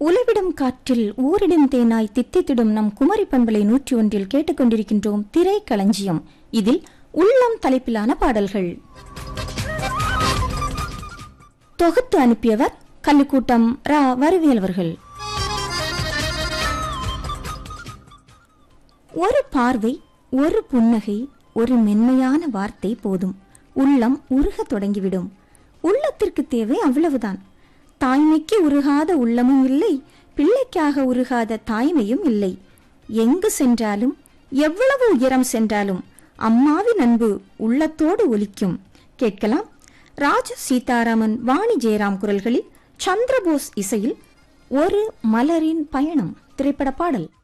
உலவிடும் காற்றில் ஊரிடும் தேனாய் தித்தித்திடும் நம் குமரி பண்பலை நூற்றி ஒன்றில் கேட்டுக்கொண்டிருக்கின்றோம் திரை களஞ்சியம் இதில் உள்ளம் தலைப்பிலான பாடல்கள் தொகுத்து அனுப்பியவர் கல்லுக்கூட்டம் ரா வருவேல் அவர்கள் ஒரு பார்வை ஒரு புன்னகை ஒரு மென்மையான வார்த்தை போதும் உள்ளம் உருகத் தொடங்கிவிடும் உள்ளத்திற்கு தேவை அவ்வளவுதான் தாய்மைக்கு உருகாத உள்ளமும் இல்லை பிள்ளைக்காக உருகாத தாய்மையும் இல்லை எங்கு சென்றாலும் எவ்வளவு உயரம் சென்றாலும் அம்மாவின் அன்பு உள்ளத்தோடு ஒலிக்கும் கேட்கலாம் ராஜ சீதாராமன் வாணி ஜெயராம் குரல்களில் சந்திரபோஸ் இசையில் ஒரு மலரின் பயணம் திரைப்பட பாடல்